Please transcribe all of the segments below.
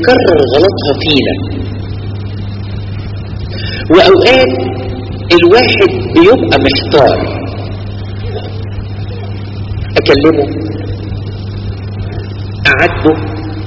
بتكرر غلطها فينا واوقات الواحد بيبقى محتار اكلمه اعاتبه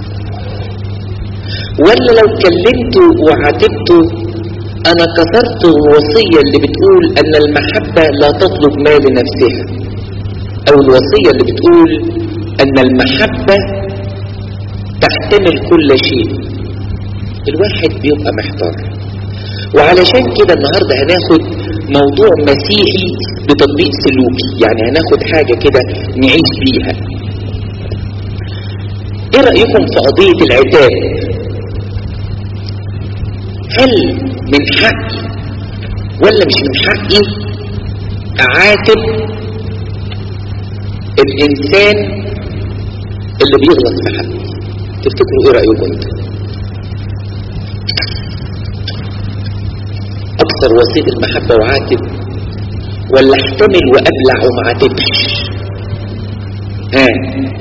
ولا لو كلمته وعاتبته انا كسرت الوصية اللي بتقول ان المحبة لا تطلب ما لنفسها او الوصية اللي بتقول ان المحبة تحتمل كل شيء الواحد بيبقى محتار وعلشان كده النهاردة هناخد موضوع مسيحي بتطبيق سلوكي يعني هناخد حاجة كده نعيش بيها ايه رأيكم في قضية العتاب هل من حقي ولا مش من حقي اعاتب الانسان اللي بيغلط في حقي تفتكروا ايه رأيكم انتوا اكثر وسيط المحبة وعاتب ولا احتمل وابلع وما عاتبش ها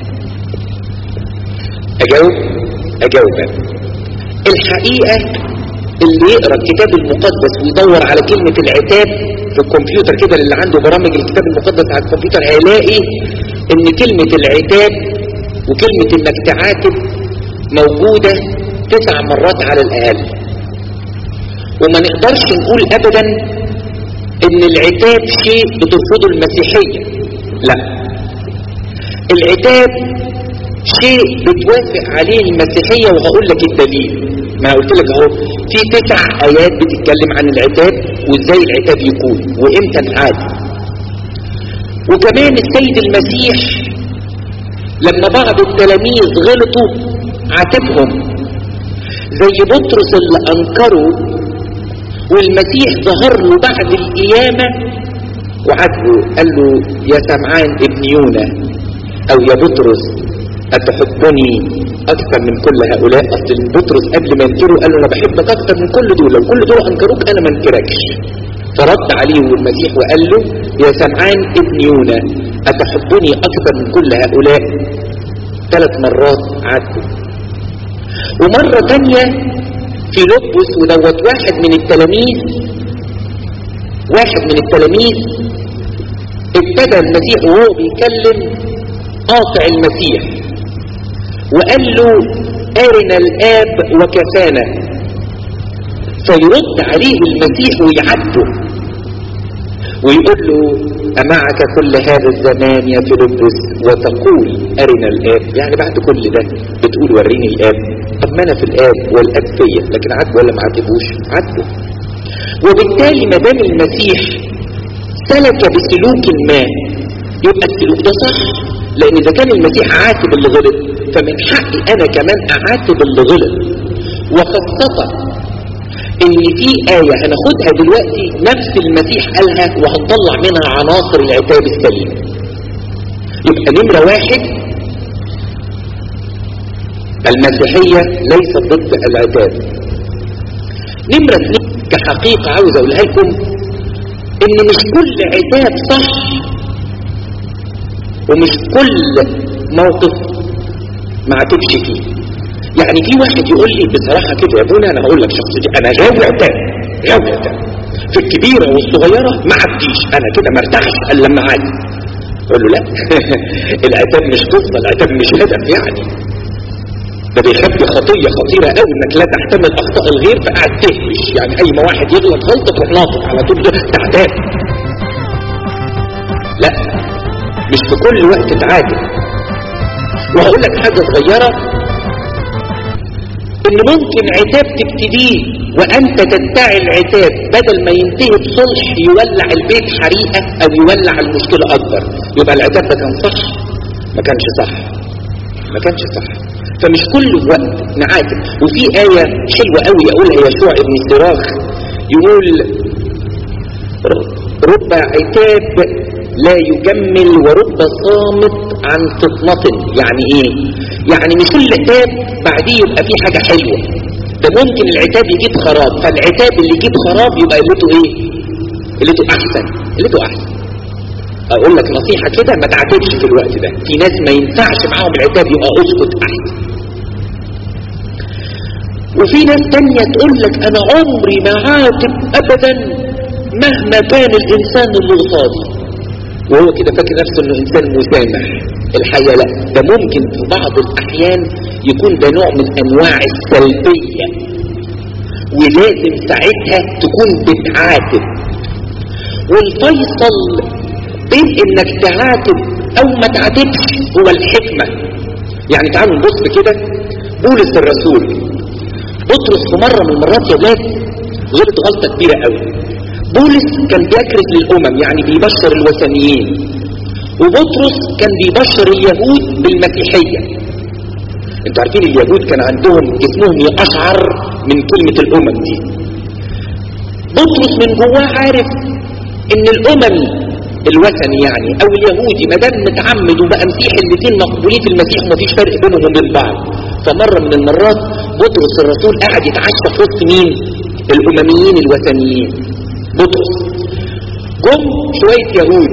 اجاوب اجاوب الحقيقة اللي يقرأ الكتاب المقدس ويدور على كلمة العتاب في الكمبيوتر كده اللي عنده برامج الكتاب المقدس على الكمبيوتر هيلاقي ان كلمة العتاب وكلمة انك تعاتب موجودة تسع مرات على الاقل وما نقدرش نقول ابدا ان العتاب شيء بترفضه المسيحية لا العتاب شيء بتوافق عليه المسيحية وهقول لك الدليل ما قلت لك اهو في تسع ايات بتتكلم عن العتاب وازاي العتاب يكون وامتى نعاتب وكمان السيد المسيح لما بعض التلاميذ غلطوا عاتبهم زي بطرس اللي انكروا والمسيح ظهر له بعد القيامة وعاتبه قال له يا سمعان ابن يونا او يا بطرس اتحبني اكثر من كل هؤلاء اصل بطرس قبل ما ينكره قال له انا بحبك اكثر من كل دول لو كل دول انكروك انا ما انكركش فرد عليه المسيح وقال له يا سمعان ابن يونا اتحبني اكثر من كل هؤلاء ثلاث مرات عاتبه ومرة تانية في لبس ودوت واحد من التلاميذ واحد من التلاميذ ابتدى المسيح وهو بيكلم قاطع المسيح وقال له أرنا الآب وكفانا فيرد عليه المسيح ويعده ويقول له أمعك كل هذا الزمان يا فيلبس وتقول أرنا الآب يعني بعد كل ده بتقول وريني الآب طب ما أنا في الآب والآب فيا لكن عاتبه ولا ما عاتبوش عاتبه وبالتالي ما دام المسيح سلك بسلوك ما يبقى السلوك ده صح لأن إذا كان المسيح عاتب اللي غلط فمن حقي أنا كمان أعاتب اللي غلط وخاصة ان في آية هناخدها دلوقتي نفس المسيح قالها وهنطلع منها عناصر العتاب السليم يبقى نمرة واحد المسيحية ليست ضد العتاب نمرة اثنين كحقيقة عاوز اقولها لكم ان مش كل عتاب صح ومش كل موقف ما عاتبش فيه يعني في واحد يقول لي بصراحة كده يا ابونا انا هقول لك شخصيتي انا غاوي عتاب غاوي عتاب في الكبيرة والصغيرة ما عديش انا كده ما ارتاحش الا لما عادي اقول له لا العتاب مش قصة العتاب مش هدف يعني ده بيخبي خطية خطيرة قوي انك لا تحتمل اخطاء الغير فقاعد تهمش يعني اي ما واحد يغلط غلطة تروح ناطق على طول ده تعتاب لا مش في كل وقت تعاتب وهقول لك حاجة صغيرة ان ممكن عتاب تبتديه وانت تدعي العتاب بدل ما ينتهي بصلح يولع البيت حريقة او يولع المشكلة اكبر يبقى العتاب ده كان صح ما كانش صح ما كانش صح فمش كل وقت نعاتب وفي آية حلوة قوي يقولها يشوع ابن الصراخ يقول رب عتاب لا يجمل ورب صامت عن فطنة يعني ايه يعني مش كل عتاب بعديه يبقى فيه حاجة حلوة ده ممكن العتاب يجيب خراب فالعتاب اللي يجيب خراب يبقى قلته ايه قلته احسن قلته احسن اقول لك نصيحة كده ما تعاتبش في الوقت ده في ناس ما ينفعش معاهم العتاب يبقى اسكت احسن وفي ناس تانية تقول لك انا عمري ما عاتب ابدا مهما كان الانسان اللي قصادي وهو كده فاكر نفسه انه انسان مسامح الحقيقة لا ده ممكن في بعض الاحيان يكون ده نوع من انواع السلبية ولازم ساعتها تكون بتعاتب والفيصل بين انك تعاتب او ما تعاتبش هو الحكمة يعني تعالوا نبص كده بولس الرسول بطرس في مرة من المرات يا ولاد غلط غلطة كبيرة قوي بولس كان بيكرز للأمم يعني بيبشر الوثنيين وبطرس كان بيبشر اليهود بالمسيحية انتوا عارفين اليهود كان عندهم اسمهم يقشعر من كلمة الأمم دي بطرس من جواه عارف ان الأممي الوثني يعني او اليهودي ما دام متعمد وبقى مسيحي الاثنين مقبولين في المسيح ومفيش فرق بينهم وبين بعض فمرة من المرات بطرس الرسول قاعد يتعشى في وسط مين الامميين الوثنيين بطرس جم شوية يهود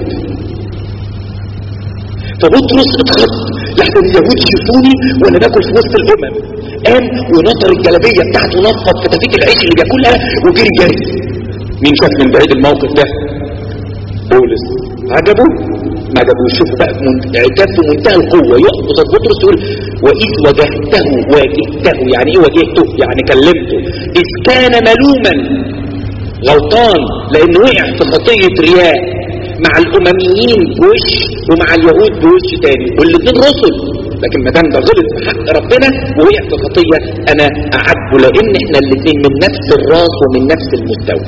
فبطرس اتخض لحسن اليهود يشوفوني وانا باكل في وسط الامم قام ونطر الجلابيه بتاعته نفض في تفيك العيش اللي بياكلها وجري جري مين شاف من بعيد الموقف ده بولس عجبه ما عجبوش شوفوا بقى عتاب في منتهى القوة يقف قصاد بطرس يقول وإذ واجهته واجهته يعني إيه واجهته يعني كلمته إذ كان ملوما غلطان لأنه وقع في خطية رياء مع الأمميين بوش ومع اليهود بوش تاني والاثنين رسل لكن ما دام ده غلط في حق ربنا ووقع في خطية أنا أعاتبه لأن إحنا الاثنين من نفس الراس ومن نفس المستوى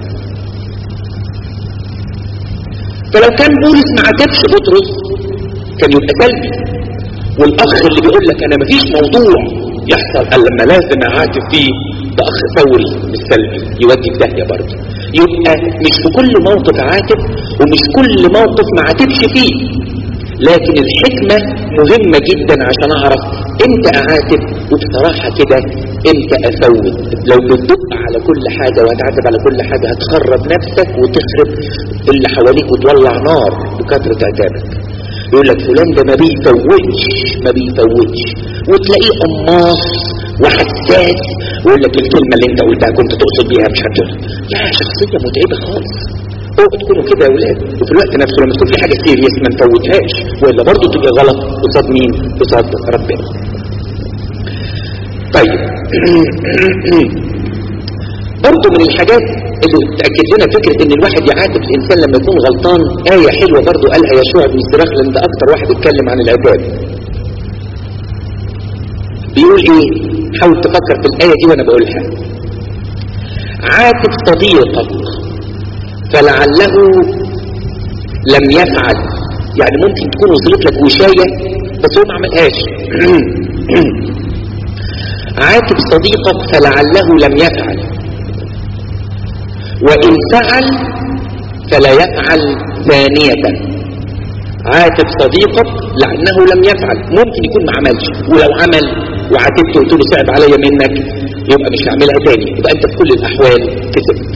فلو كان بولس ما عاتبش بطرس كان يبقى سلبي والاخ اللي بيقول لك انا مفيش موضوع يحصل قال لما لازم اعاتب فيه ده اخ ثوري مش سلبي يودي في داهيه برضه يبقى مش في كل موقف عاتب ومش كل موقف ما عاتبش فيه لكن الحكمة مهمة جدا عشان اعرف امتى اعاتب وبصراحة كده امتى افوت لو بتدق على كل حاجة وهتعاتب على كل حاجة هتخرب نفسك وتخرب اللي حواليك وتولع نار بكثرة عتابك يقول لك فلان ده ما بيفوتش ما بيفوتش وتلاقيه قماص وحساس ويقول لك الكلمة اللي انت قلتها كنت تقصد بيها مش هتقول لا شخصية متعبة خالص اوعوا تكونوا كده يا ولاد وفي الوقت نفسه لما تكون في حاجة سيريس ما نفوتهاش والا برضه تبقى غلط قصاد مين؟ قصاد ربنا. طيب برضه من الحاجات اللي تأكد لنا فكرة ان الواحد يعاتب الانسان لما يكون غلطان آية حلوة برضه قالها يشوع بن صراخ لان ده اكتر واحد اتكلم عن العتاب بيقول ايه حاول تفكر في الآية دي وانا بقولها عاتب صديقك فلعله لم يفعل يعني ممكن تكون وصلت لك وشاية بس هو ما عملهاش عاتب صديقك فلعله لم يفعل وإن فعل فلا يفعل ثانية عاتب صديقك لأنه لم يفعل ممكن يكون ما عملش ولو عمل وعاتبته وقلت له صعب عليا منك يبقى مش هعملها تاني يبقى انت في كل الاحوال كسبت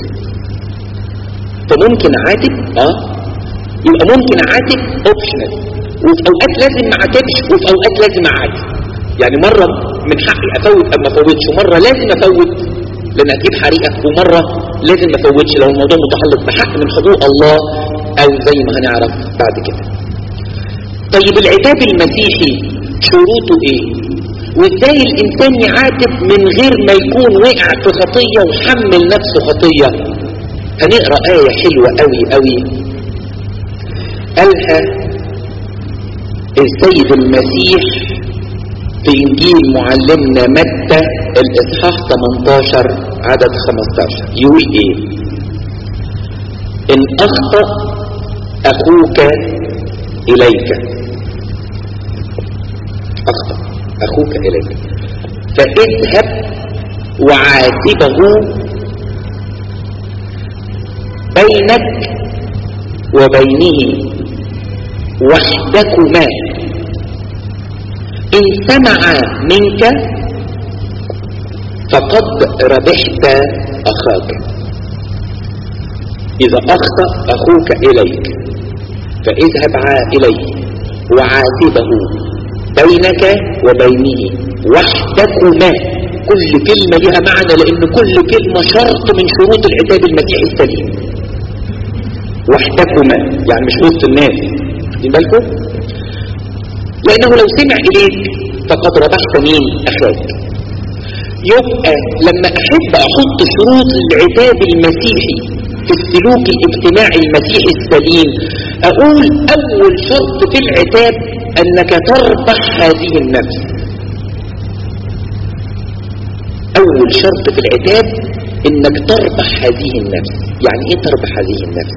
فممكن اعاتب اه يبقى ممكن اعاتب اوبشنال وفي اوقات لازم ما اعاتبش وفي اوقات لازم اعاتب يعني مرة من حقي افوت او ما افوتش ومرة لازم افوت لان اجيب حريقة ومرة لازم ما افوتش لو الموضوع متعلق بحق من حقوق الله او زي ما هنعرف بعد كده طيب العتاب المسيحي شروطه ايه وازاي الانسان يعاتب من غير ما يكون وقع في خطية وحمل نفسه خطية هنقرأ آية حلوة قوي قوي قالها السيد المسيح في انجيل معلمنا متى الاصحاح 18 عدد 15 يقول ايه ان اخطأ اخوك اليك اخطأ اخوك اليك فاذهب وعاتبه بينك وبينه وحدكما إن سمع منك فقد ربحت أخاك إذا أخطأ أخوك إليك فاذهب إليه وعاتبه بينك وبينه وحدكما كل كلمة لها معنى لان كل كلمة شرط من شروط العتاب المسيحي السليم وحدكما يعني مش وسط الناس واخدين بالكم لانه لو سمع اليك فقد ربحت مين اخاك يبقى لما احب احط شروط العتاب المسيحي في السلوك الاجتماعي المسيحي السليم اقول اول شرط في العتاب انك تربح هذه النفس اول شرط في العتاب انك تربح هذه النفس يعني ايه تربح هذه النفس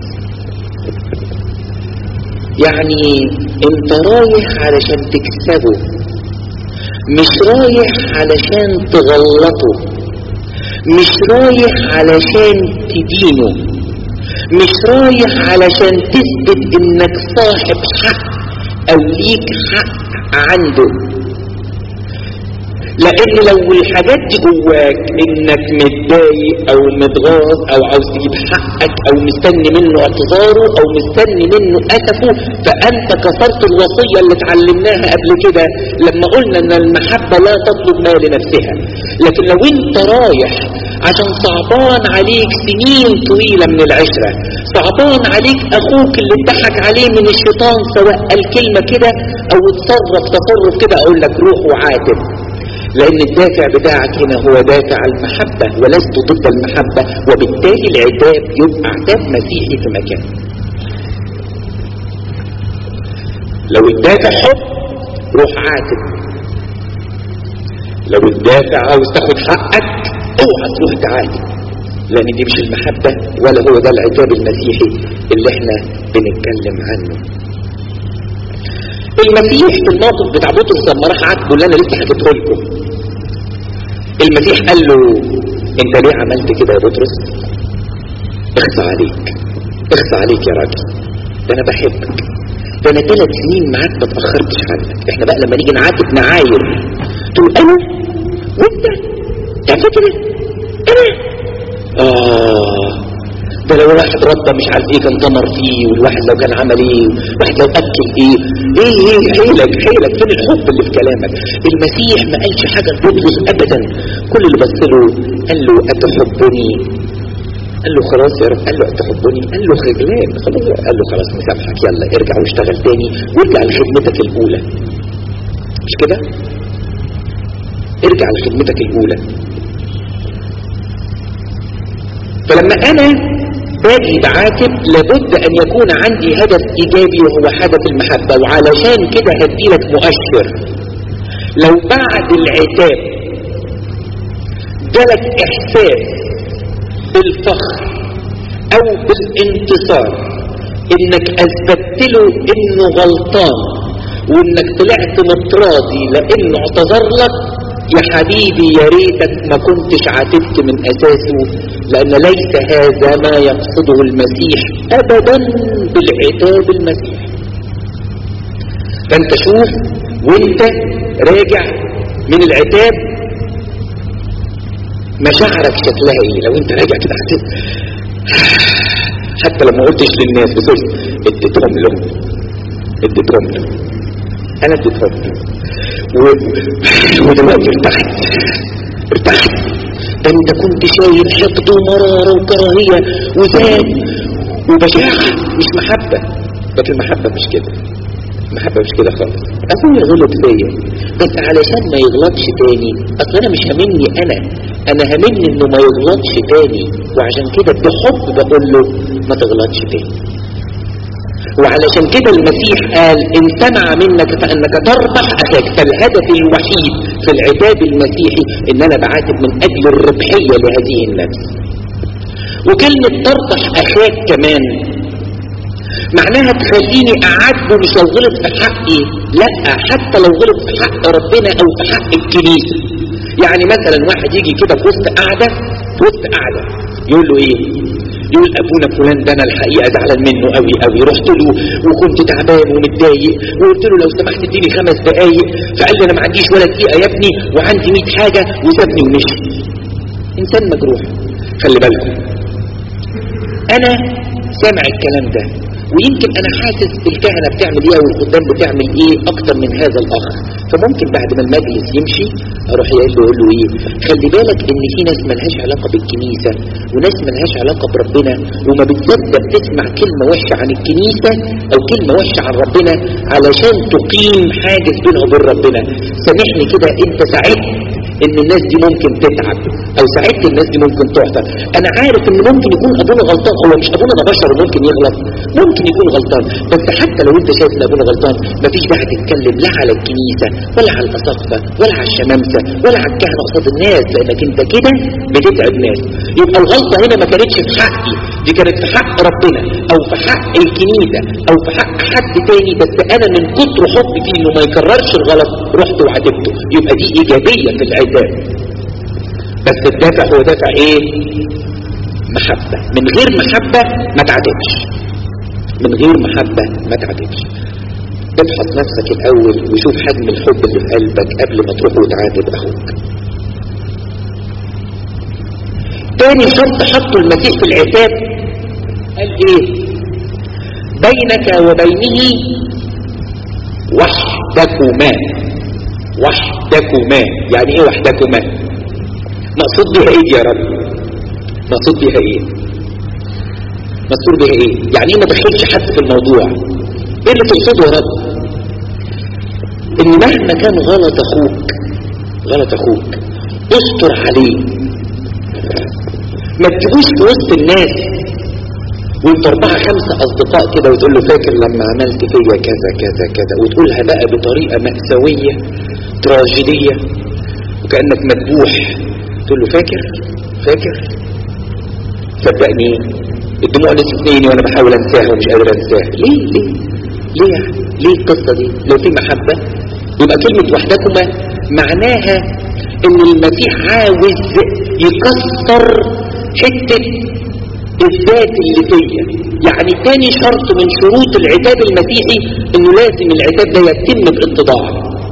يعني انت رايح علشان تكسبه مش رايح علشان تغلطه مش رايح علشان تدينه مش رايح علشان تثبت انك صاحب حق او ليك حق عنده لان لو الحاجات دي جواك انك متضايق او متغاظ او عاوز تجيب حقك او مستني منه اعتذاره او مستني منه اسفه فانت كسرت الوصية اللي اتعلمناها قبل كده لما قلنا ان المحبة لا تطلب ما لنفسها لكن لو انت رايح عشان صعبان عليك سنين طويلة من العشرة صعبان عليك اخوك اللي اتضحك عليه من الشيطان سواء قال كلمة كده او اتصرف تصرف كده اقول لك روح وعاتب لان الدافع بتاعك هنا هو دافع المحبة ولست ضد المحبة وبالتالي العتاب يبقى عتاب مسيحي في مكان لو الدافع حب روح عاتب لو الدافع عاوز تاخد حقك اوعى تروح تعاتب لان دي مش المحبة ولا هو ده العتاب المسيحي اللي احنا بنتكلم عنه المسيح في الموقف بتاع بطرس لما راح عاتبه اللي انا لسه حكيته لكم المسيح قال له انت ليه عملت كده يا بطرس اخفى عليك اخفى عليك يا راجل ده انا بحبك ده انا ثلاث سنين معاك ما اتاخرتش عنك احنا بقى لما نيجي نعاتب نعاير تقول انا وانت تعمل كده انا اه ده لو الواحد ربى مش عارف ايه كان ضمر فيه والواحد لو كان عمل ايه واحد لو اكل ايه ايه ايه حيلك حيلك فين الحب اللي في كلامك المسيح ما قالش حاجة لبطرس ابدا كل اللي بص له قال له اتحبني قال له خلاص يا رب قال له اتحبني قال له خجلان خلاص قال له خلاص مسامحك يلا ارجع واشتغل تاني وارجع لخدمتك الاولى مش كده ارجع لخدمتك الاولى فلما انا باجي بعاتب لابد ان يكون عندي هدف ايجابي وهو هدف المحبة وعلشان كده هديلك مؤشر لو بعد العتاب جالك احساس بالفخر او بالانتصار انك اثبتت له انه غلطان وانك طلعت متراضي لانه اعتذر لك يا حبيبي يا ريتك ما كنتش عاتبت من اساسه لان ليس هذا ما يقصده المسيح ابدا بالعتاب المسيح فانت شوف وانت راجع من العتاب مشاعرك شكلها ايه لو انت راجع كده عتاب حتى لما قلتش للناس بصوت اديتهم لهم اديتهم لهم انا اديتهم لهم ودلوقتي ارتحت ارتحت ده انت كنت شايل حقد ومرارة وكراهية وذات وبشاعة مش محبة لكن المحبة مش كده المحبة مش كده خالص اخويا غلط فيا بس علشان ما يغلطش تاني اصل انا مش همني انا انا همني انه ما يغلطش تاني وعشان كده بحب بقول له ما تغلطش تاني وعلشان كده المسيح قال ان سمع منك فانك تربح اخاك فالهدف الوحيد في العتاب المسيحي ان انا بعاتب من اجل الربحية لهذه النفس وكلمة تربح اخاك كمان معناها تخليني اعاتبه مش لو غلط في حقي لا حتى لو غلط في حق ربنا او في حق الكنيسة يعني مثلا واحد يجي كده في وسط قعدة في وسط قعدة يقول له ايه يقول ابونا فلان ده انا الحقيقه زعلان منه قوي قوي رحت له وكنت تعبان ومتضايق وقلت له لو سمحت اديني خمس دقايق فقال لي انا ما عنديش ولا دقيقه يا ابني وعندي 100 حاجه وسابني ومشي انسان مجروح خلي بالكم انا سامع الكلام ده ويمكن انا حاسس بالكهنه بتعمل ايه والخدام بتعمل ايه اكتر من هذا الاخ فممكن بعد ما المجلس يمشي اروح يقول له يقول له ايه خلي بالك ان في ناس ملهاش علاقة بالكنيسة وناس ملهاش علاقة بربنا وما بتصدق تسمع كلمة وحشة عن الكنيسة او كلمة وحشة عن ربنا علشان تقيم حاجز بينها وبين ربنا سامحني كده انت ساعدت ان الناس دي ممكن تتعب او ساعدت الناس دي ممكن تحصل انا عارف ان ممكن يكون ابونا غلطان هو مش ابونا ده بشر وممكن يغلط ممكن يكون غلطان بس حتى لو انت شايف ان ابونا غلطان مفيش داعي تتكلم لا على الكنيسة ولا على الاساقفة ولا على الشمامسة ولا على الكهنة قصاد الناس لانك انت كده بتتعب ناس يبقى الغلطة هنا ما كانتش في حقي دي كانت في حق ربنا او في حق الكنيسة او في حق حد تاني بس انا من كتر حبي فيه انه ما يكررش الغلط رحت وعاتبته يبقى دي ايجابية في العتاب بس الدافع هو دافع ايه محبة من غير محبة ما تعاتبش من غير محبة ما تعاتبش ابحث نفسك الاول وشوف حجم الحب اللي في قلبك قبل ما تروح وتعاتب اخوك تاني شرط حطه المسيح في العتاب قال ايه بينك وبينه وحدكما وحدكما يعني ايه وحدكما مقصود بها ايه يا رب مقصود بها ايه مقصود بها ايه يعني ايه ما تدخلش حد في الموضوع ايه اللي تقصده يا رب ان مهما كان غلط اخوك غلط اخوك استر عليه ما تجيبوش في وسط الناس وانت اربعة خمسة اصدقاء كده وتقول له فاكر لما عملت فيا كذا كذا كذا وتقولها بقى بطريقة مأساوية تراجيدية وكأنك مذبوح تقول له فاكر فاكر صدقني الدموع لسه في وانا بحاول انساها ومش قادر انساها ليه ليه ليه يعني ليه القصة دي لو في محبة يبقى كلمة وحدكما معناها ان المسيح عاوز يكسر حتة الذات اللي فيا يعني تاني شرط من شروط العتاب المسيحي انه لازم العتاب ده يتم باتضاع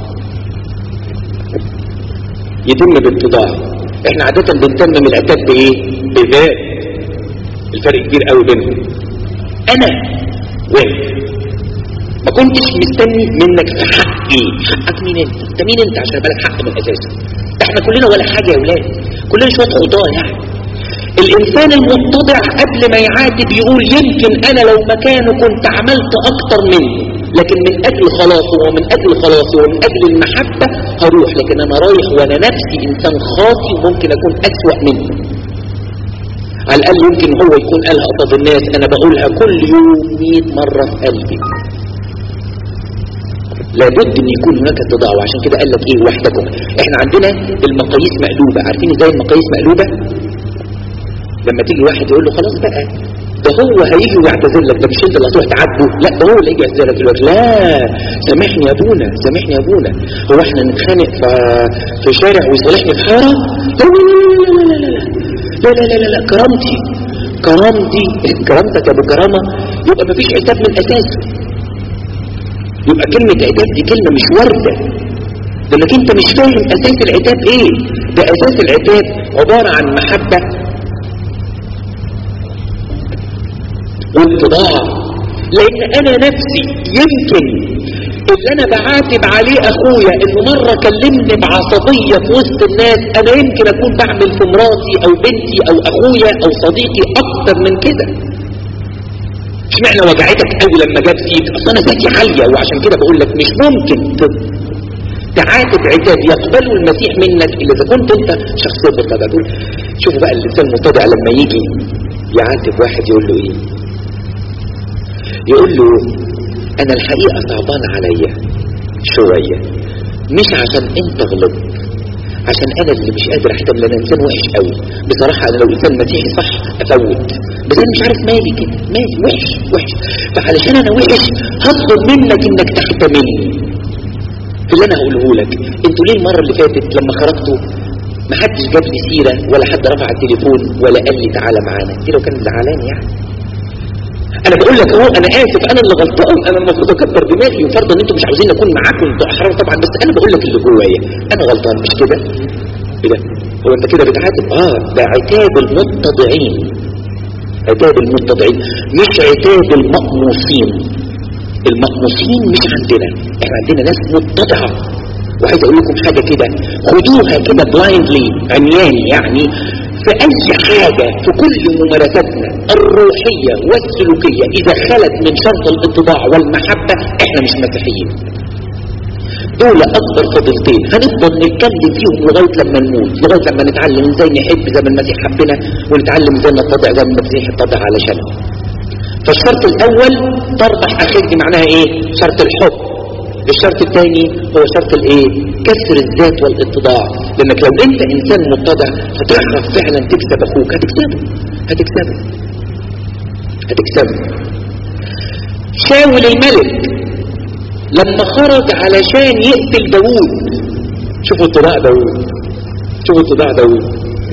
يتم باتضاع احنا عادة بنتمم العتاب بايه بذات الفرق كبير قوي بينهم انا وانت ما كنتش مستني منك في حقي حقك مين انت انت مين انت عشان بالك حق من اساسه احنا كلنا ولا حاجة يا ولاد كلنا شوية خطاه يعني الانسان المتضع قبل ما يعاتب يقول يمكن انا لو مكانه كنت عملت اكتر منه لكن من اجل خلاصه ومن اجل خلاصي ومن اجل المحبة هروح لكن انا رايح وانا نفسي انسان خاطي وممكن اكون اسوأ منه على الاقل يمكن هو يكون قالها قصاد الناس انا بقولها كل يوم 100 مرة في قلبي لابد ان يكون هناك اتضاع وعشان كده قال لك ايه وحدكم احنا عندنا المقاييس مقلوبة عارفين ازاي المقاييس مقلوبة لما تيجي واحد يقول له خلاص بقى ده هو هيجي ويعتذر لك ده مش انت اللي هتروح تعاتبه لا ده هو اللي يجي يعتذر لك دلوقتي لا سامحني يا ابونا سامحني يا ابونا هو احنا نتخانق في في شارع ويصالحني في حاره لا لا لا لا لا لا لا لا لا كرامتي كرامتي كرامتك يا ابو كرامه يبقى مفيش عتاب من اساسه يبقى كلمه عتاب دي كلمه مش وارده لانك انت مش فاهم اساس العتاب ايه ده اساس العتاب عباره عن محبه واتضاع لان انا نفسي يمكن اللي انا بعاتب عليه اخويا انه مرة كلمني بعصبية في وسط الناس انا يمكن اكون بعمل في مراتي او بنتي او اخويا او صديقي اكتر من كده اشمعنى وجعتك قوي لما جاب فيك اصل انا ذاتي عالية وعشان كده بقول لك مش ممكن تعاتب عتاب يقبله المسيح منك الا اذا كنت انت شخصية مرتضى تقول شوفوا بقى الانسان المتضع لما يجي يعاتب واحد يقول له ايه يقول له انا الحقيقة صعبان عليا شوية مش عشان انت غلطت عشان انا اللي مش قادر احتمل انا انسان وحش قوي بصراحة انا لو انسان مسيحي صح افوت بس انا مش عارف مالي كده مالي وحش وحش فعلشان انا وحش هطلب منك انك تحتملني في اللي انا هقوله لك انتوا ليه المرة اللي فاتت لما خرجتوا ما حدش جاب لي سيرة ولا حد رفع التليفون ولا قال لي تعالى معانا دي لو كان زعلان يعني انا بقول لك اهو انا اسف انا اللي غلطان انا المفروض اكبر دماغي وفرضا ان انتوا مش عاوزين اكون معاكم انتوا احرار طبعا بس انا بقول لك اللي جوايا انا غلطان مش كده ايه ده هو انت كده بتعاتب اه ده عتاب المتضعين عتاب المتضعين مش عتاب المقموصين المقموصين مش عندنا احنا عندنا ناس متضعه وعايز اقول لكم حاجة كده خدوها كده بلايندلي عمياني يعني في اي حاجة في كل ممارساتنا الروحية والسلوكية اذا خلت من شرط الاتباع والمحبة احنا مش مسيحيين دول اكبر فضيلتين هنفضل نتكلم فيهم لغاية لما نموت لغاية لما نتعلم ازاي نحب زي ما المسيح حبنا ونتعلم ازاي نتضع زي ما المسيح اتضع علشانه فالشرط الاول تربح اخيك دي معناها ايه شرط الحب الشرط الثاني هو شرط الايه كسر الذات والاتضاع لانك لو انت انسان متضع هتعرف فعلا تكسب اخوك هتكسبه هتكسبه هتكسبه شاول الملك لما خرج علشان يقتل داوود شوفوا اتضاع داوود شوفوا اتضاع داوود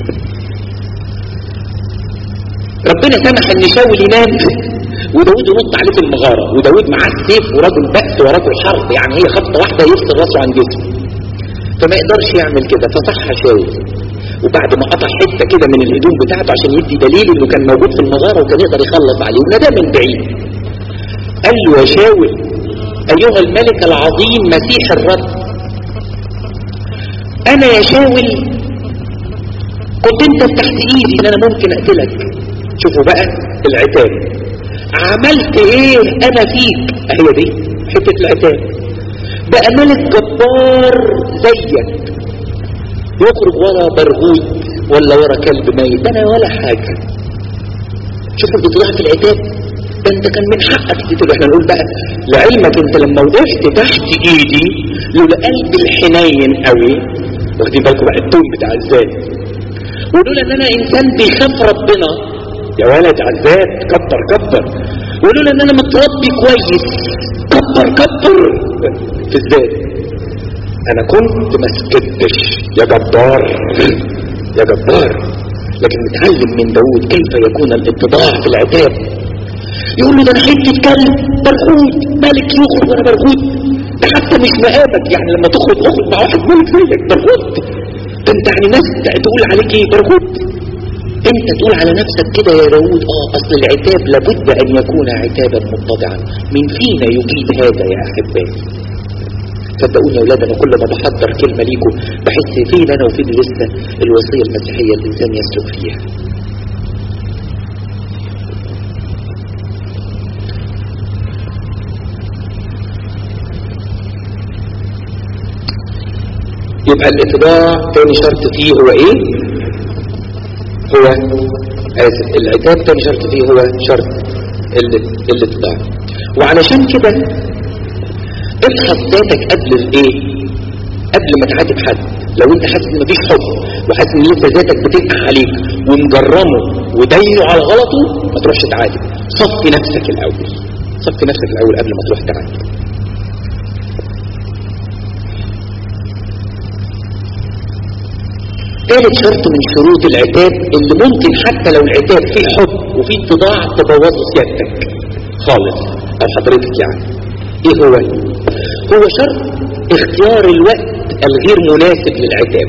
ربنا سمح ان شاول ينام وداود ينط عليه في المغارة وداود معاه السيف ورجل بأس ورجل حرب يعني هي خبطة واحدة يفصل راسه عن جسمه فما يقدرش يعمل كده فصح شاول وبعد ما قطع حتة كده من الهدوم بتاعته عشان يدي دليل انه كان موجود في المغارة وكان يقدر يخلص عليه وده من بعيد قال له يا شاول ايها الملك العظيم مسيح الرب انا يا شاول كنت انت تحت ايدي ان انا ممكن اقتلك شوفوا بقى العتاب عملت ايه انا فيك اهي دي حتة العتاب بقى ملك جبار زيك يخرج ورا برغوث ولا ورا كلب ميت انا ولا حاجة شوفوا البطلاع في العتاب ده انت كان من حقك تقول احنا نقول بقى لعلمك انت لما وقفت تحت ايدي لولا قلب الحنين قوي واخدين بالكم بقى التون بتاع ازاي ولولا ان انا انسان بيخاف ربنا يا ولد عزات كبر كبر ولولا ان انا متربي كويس كبر كبر في الذات انا كنت ما سكتش يا جبار يا جبار لكن نتعلم من داود كيف يكون الاتضاع في العتاب يقول له ده انا حته كلب برغوت ملك يخرج وانا برغوت ده حتى مش مقامك يعني لما تخرج اخرج مع واحد ملك زيك برغوت ده انت يعني ناس تقول عليك ايه برغوت انت تقول على نفسك كده يا داود اه اصل العتاب لابد ان يكون عتابا متضعا من فينا يجيد هذا يا احبائي صدقوني يا اولاد انا كل ما بحضر كلمه ليكم بحس فين انا وفين لسه الوصيه المسيحيه الانسان يسلك فيها يبقى الاتباع تاني شرط فيه هو ايه هو اسف العتاب تاني شرط فيه هو شرط الاتباع وعلشان كده افحص ذاتك قبل الايه قبل ما تعاتب حد لو انت حاسس ان مفيش حب وحاسس ان لسه ذاتك بتنقع عليك ومجرمه وداينه على غلطه ما تروحش تعاتب صفي نفسك الاول صفي نفسك الاول قبل ما تروح تعاتب ثالث شرط من شروط العتاب اللي ممكن حتى لو العتاب فيه حب وفيه اتضاع تبوظه سيادتك خالص او حضرتك يعني ايه هو هو شرط اختيار الوقت الغير مناسب للعتاب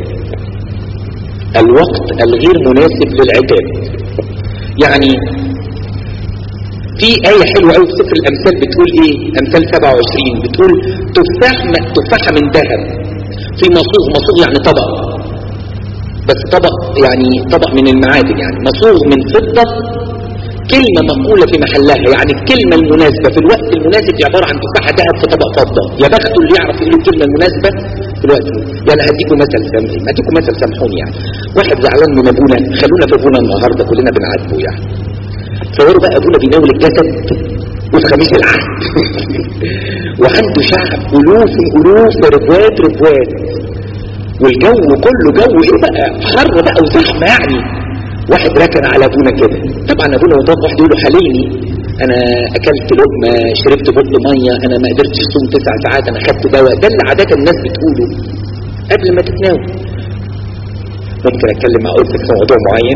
الوقت الغير مناسب للعتاب يعني في آية حلوة قوي في سفر الأمثال بتقول إيه؟ أمثال 27 بتقول تفاح تفاحة من ذهب في مصوغ مصوغ يعني طبق بس طبق يعني طبق من المعادن يعني مصوغ من فضة كلمة مقولة في محلها يعني الكلمة المناسبة في الوقت المناسب دي عبارة عن تفاحة ذهب في طبق فضة يا بخته اللي يعرف يقول الكلمة المناسبة في الوقت يعني هديكم مثل سامحوني هديكم مثل سامحوني يعني واحد زعلان من ابونا خلونا في ابونا النهارده كلنا بنعاتبه يعني تصوروا بقى ابونا بيناول الجسد وفي خميس العهد وعنده شعب الوف الوف ربوات ربوات والجو كله جو ايه بقى حر بقى وزحمه يعني واحد ركن على ابونا كده طبعا ابونا وطاق واحد يقول له حليني انا اكلت لقمه شربت بق ميه انا ما قدرتش اصوم تسع ساعات انا خدت دواء ده اللي عاده الناس بتقوله قبل ما تتناول ممكن اتكلم مع قدسك في موضوع معين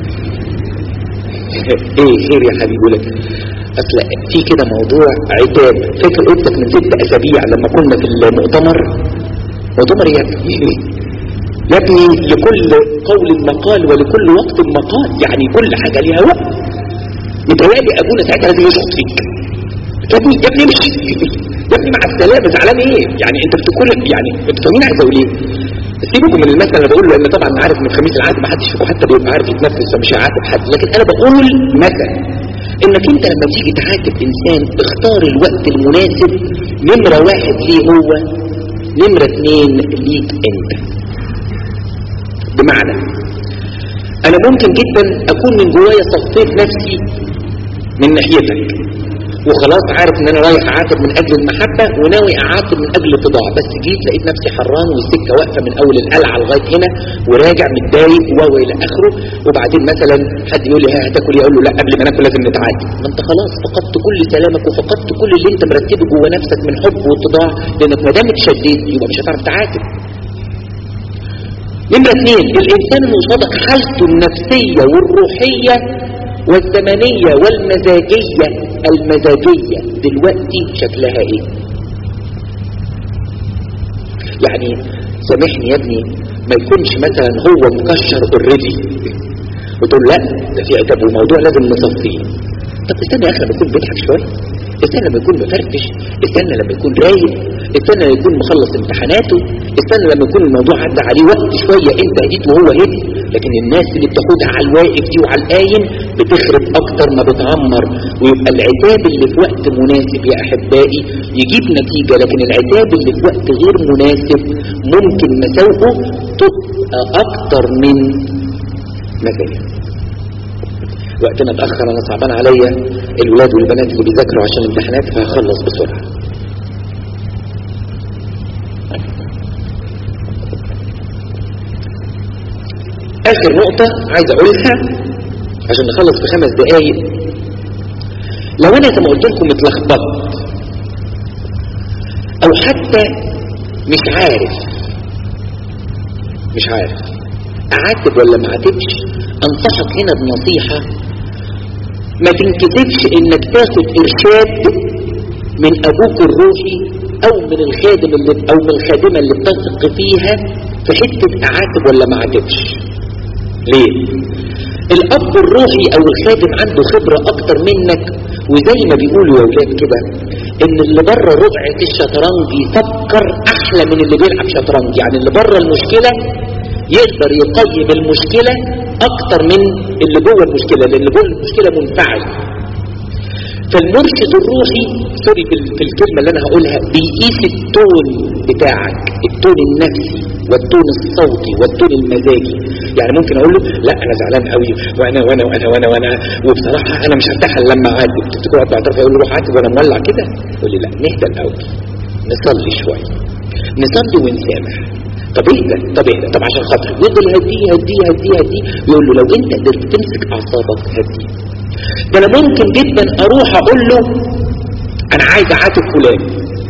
ايه خير يا حبيبي لك اصل في كده موضوع عتاب فاكر قدسك من ست اسابيع لما كنا في المؤتمر مؤتمر يا ابني يا ابني لكل قول مقال ولكل وقت مقال يعني كل حاجة ليها وقت متهيألي ابونا ساعتها لازم يشخط فيك يا ابني يا ابني امشي يا ابني مع السلامه زعلان ايه يعني انت بتقول يعني انت فاهمين عايز اقول ايه سيبكم من المثل اللي بقوله لان طبعا عارف ان الخميس العهد ما حدش فيكم حتى بيبقى عارف يتنفس فمش هيعاتب حد لكن انا بقول مثل انك انت لما تيجي تعاتب انسان اختار الوقت المناسب نمرة واحد ليه هو نمرة اثنين ليك انت بمعنى انا ممكن جدا اكون من جوايا صفيت نفسي من ناحيتك وخلاص عارف ان انا رايح اعاتب من اجل المحبة وناوي اعاتب من اجل التضاع بس جيت لقيت نفسي حران والسكة واقفة من اول القلعة لغاية هنا وراجع متضايق وهو الى اخره وبعدين مثلا حد يقول لي ها هتاكل ايه اقول له لا قبل ما ناكل لازم نتعاتب ما انت خلاص فقدت كل سلامك وفقدت كل اللي انت مرتبه جوه نفسك من حب واتضاع لانك ما دام اتشديت يبقى مش هتعرف تعاتب نمرة اثنين الانسان اللي قصادك حالته النفسية والروحية والزمنية والمزاجية المزاجية دلوقتي شكلها ايه يعني سامحني يا ابني ما يكونش مثلا هو مكشر اوريدي وتقول لا ده في عتاب والموضوع لازم نصفيه طب استنى يا اخي لما يكون بيضحك شويه استنى لما يكون مفرفش استنى لما يكون رايق استنى لما يكون مخلص امتحاناته استنى لما يكون الموضوع عدى عليه وقت شويه انت هديت وهو هدي لكن الناس اللي بتاخدها على الواقف دي وعلى القايم بتخرب اكتر ما بتعمر ويبقى العتاب اللي في وقت مناسب يا احبائي يجيب نتيجه لكن العتاب اللي في وقت غير مناسب ممكن مساوئه تبقى اكتر من مزايا وقتنا اتأخر انا صعبان عليا الولاد والبنات اللي بيذاكروا عشان الامتحانات فهخلص بسرعة اخر نقطة عايز اقولها عشان نخلص في خمس دقايق لو انا زي ما قلت لكم اتلخبطت او حتى مش عارف مش عارف اعاتب ولا ما اعاتبش انصحك هنا بنصيحة ما تنكسفش انك تاخد ارشاد من ابوك الروحي او من الخادم اللي او من الخادمة اللي بتثق فيها في حتة اعاتب ولا ما اعاتبش ليه الاب الروحي او الخادم عنده خبرة اكتر منك وزي ما بيقولوا يا ولاد كده ان اللي بره ربعة الشطرنج يفكر احلى من اللي بيلعب شطرنج يعني اللي بره المشكلة يقدر يقيم المشكلة اكتر من اللي جوه المشكلة لان اللي جوه المشكلة منفعل فالمرشد الروحي سوري في الكلمة اللي انا هقولها بيقيس التون بتاعك التون النفسي والتون الصوتي والتون المزاجي يعني ممكن اقول له لا انا زعلان قوي وانا وانا وانا وانا وانا وبصراحة انا مش هرتاح الا لما اعاتب تفتكروا قاعد بعترف يقول له روح عاتب وانا مولع كده يقول لي لا نهدى الاول نصلي شوية نصلي ونسامح طب اهدى طب اهدى طب عشان خاطر يفضل يهديه يهديه يهديه يهديه يقول له لو انت قدرت تمسك اعصابك هديه ده انا ممكن جدا اروح اقول له انا عايز اعاتب فلان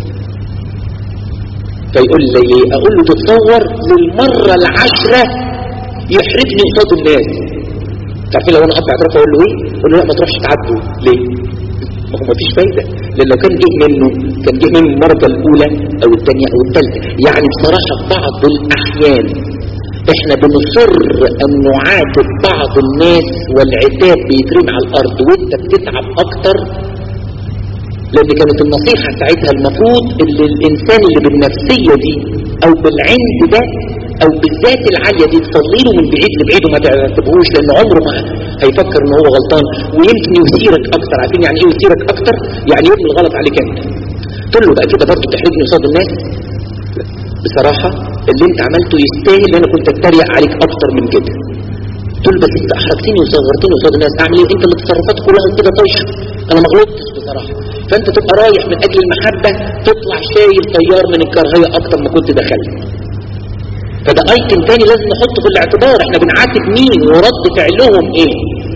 فيقول لي ايه اقول له تتصور للمرة العشرة يحرجني قصاد الناس تعرفين لو انا قطع اعتراف اقول له ايه اقول له لا ما تروحش تعاتبه ليه ما هو مفيش فايدة لان لو كان جه منه كان جه منه المرة الاولى او الثانية او الثالثة يعني بصراحة في بعض الاحيان احنا بنصر ان نعاتب بعض الناس والعتاب بيترمي على الارض وانت بتتعب اكتر لان كانت النصيحة ساعتها المفروض اللي الانسان اللي بالنفسية دي او بالعند ده او بالذات العالية دي تصلي له من بعيد لبعيد وما تعتبهوش لان عمره ما هيفكر ان هو غلطان ويمكن يثيرك اكتر عارفين يعني ايه يثيرك اكتر يعني يبني الغلط عليك انت تقول له بقى كده برضه تحرجني قصاد الناس بصراحة اللي انت عملته يستاهل انا كنت اتريق عليك اكتر من كده تقول بس انت احرجتني وصغرتني قصاد الناس اعمل ايه انت اللي تصرفاتك كلها كده طايشه انا ما غلطتش بصراحه فانت تبقى رايح من اجل المحبه تطلع شايل طيار من الكراهيه اكتر ما كنت دخلت فده ايتم تاني لازم نحطه في الاعتبار احنا بنعاتب مين ورد فعلهم ايه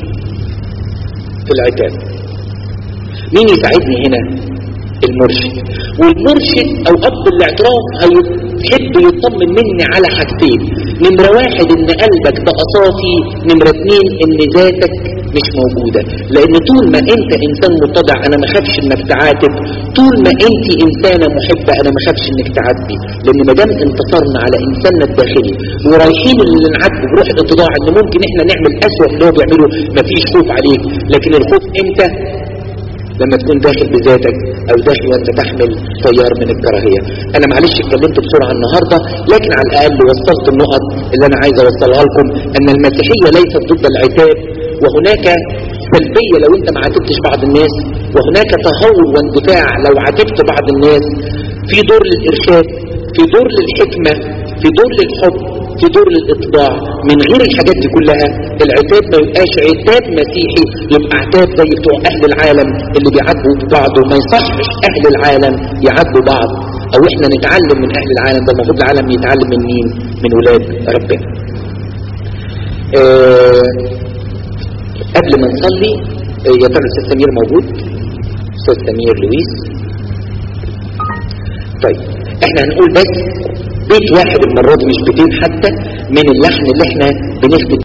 في العتاب مين يساعدني هنا المرشد والمرشد او اب الاعتراف هيحب يطمن مني على حاجتين نمرة واحد ان قلبك بقى صافي نمرة اتنين ان ذاتك مش موجودة لان طول ما انت انسان متضع انا ما خافش انك تعاتب طول ما انت انسانة محبة انا ما خافش انك تعاتبي لان ما دام انتصرنا على انساننا الداخلي ورايحين اللي نعاتبه بروح الاتضاع ان ممكن احنا نعمل اسوأ اللي هو بيعمله مفيش خوف عليك لكن الخوف امتى لما تكون داخل بذاتك او داخل وانت تحمل طيار من الكراهية انا معلش اتكلمت بسرعة النهاردة لكن على الاقل وصلت النقط اللي انا عايز اوصلها لكم ان المسيحية ليست ضد العتاب وهناك سلبية لو انت ما عاتبتش بعض الناس وهناك تهور واندفاع لو عاتبت بعض الناس في دور للإرشاد في دور للحكمة في دور للحب في دور للإطباع من غير الحاجات دي كلها العتاب ما يبقاش عتاب مسيحي يبقى عتاب زي بتوع أهل العالم اللي بيعاتبوا بعض وما يصحش أهل العالم يعاتبوا بعض أو إحنا نتعلم من أهل العالم ده المفروض العالم يتعلم من مين؟ من ولاد ربنا. آه قبل ما نصلي آه يا ترى الأستاذ سمير موجود؟ أستاذ سمير لويس طيب احنا هنقول بس بيت واحد المرة دي مش بيتين حتى من اللحن اللي احنا بنخدم